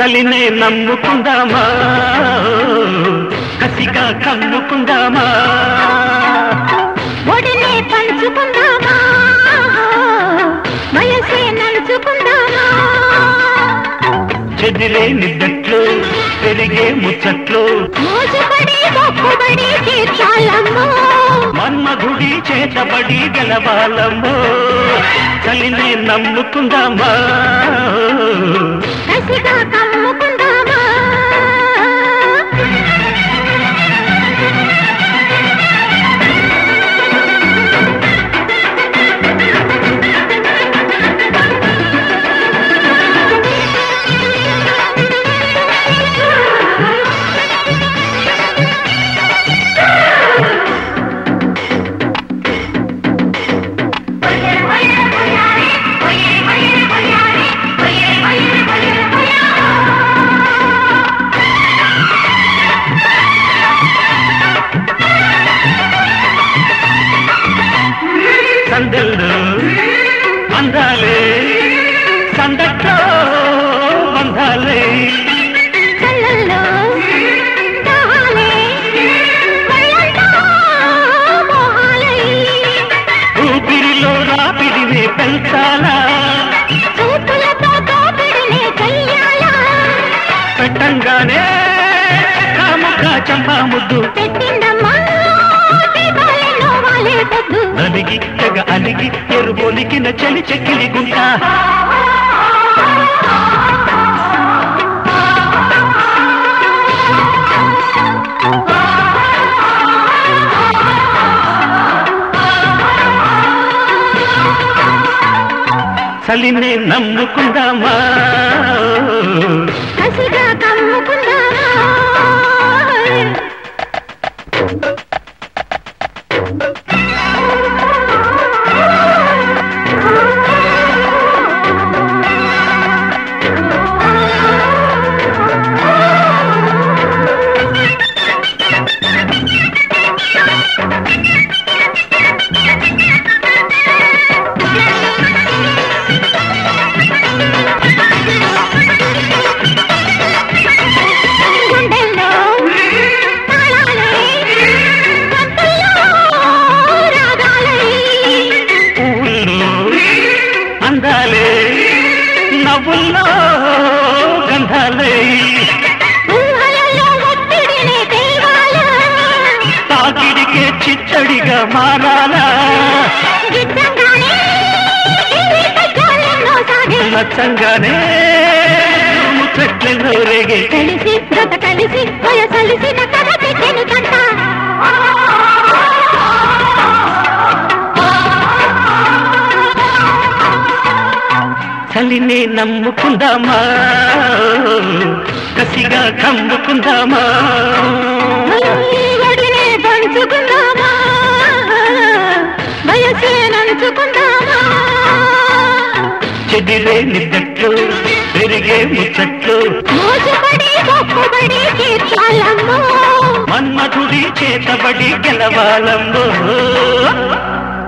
చలినే నమ్ముకుందామా కసిగా కమ్ముకుందామా ఒడినే పంచుకుందామా వయసే నలుచుకుందామా చెదిరే నిద్దట్లు పెరిగే ముచ్చట్లు మోజుపడి మొక్కుబడి తీర్చాలమ్మో మన్మధుడి చేతబడి గెలవాలమ్మో చలినే నమ్ముకుందామా కసిగా కమ్ముకుందామా సందెళ్ళు అందాలే సందట్లో బంధాలే కళ్ళల్లో దాహాలే కళ్ళంతా మోహాలై ఊపిరిలో రాపిడిని పెంచాలా చూపులతో దోపిడినే చెయ్యాలా పెట్టంగానే కాముక చంపా ముద్దు పెట్టిందమ్మా దీపాలెన్నో వాలే పొద్దు నలిగి తెగ అలిగి ఎరుబొలికిన చలి చెక్కిలి గుంట చలినే నమ్ముకుందామా కసిగా కమ్ముకుందామా గుండెల్లో తాళాలే గొంతుల్లో రాగాలై పువ్వుల్లో అందాలే నవ్వుల్లో గంధాలే ఊహలలో ఒత్తిడినే తేవాలా తాకిడికే చిత్తడిగా మారాలా గిట్టంగానే జీవితకాలంలో సాగే నచ్చంగానే ముచ్చట్లెన్నో రేగే కలిసి జత కలిసి వయసలిసిన కథ పెట్టెను కంట చలిని నమ్ముకుందామా కసిగా కమ్ముకుందామా ఒడినే పంచుకుందామా వయసే నంచుకుందామా చెదిరే నిద్దట్లు పెరిగే ముచ్చట్లు మోసపడి మొక్కుబడి తీర్చాలమ్మో మన్మధుడి చేతబడి గెలవాలమ్మో